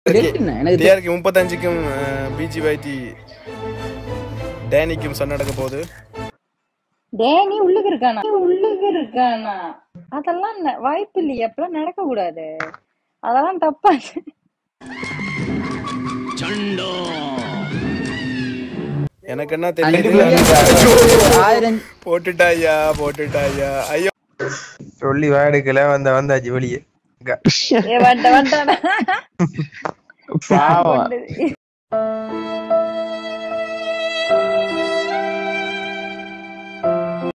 என்ன? எனக்கு TRK முப்பத்தஞ்சுக்கும் PG வைத்தி டேனிக்கும் சண்டை நடக்க போகுது டேனி உள்ளுக்கு இருக்கானா உள்ளுக்கு இருக்கானா அதெல்லாம் ந- வாய்ப்பு இல்லையே அப்பெல்லாம் நடக்க கூடாது அதெல்லாம் தப்பா எனக்கு என்ன அஞ்சு தெரியுது ஆயிரம் போட்டுட்டாயா போட்டுட்டாயா ஐயோ சொல்லி வாடுக்கல வந்த வந்தாச்சு வெளியே இங்க. ஏ வண்ட வண்டாடா பாவம்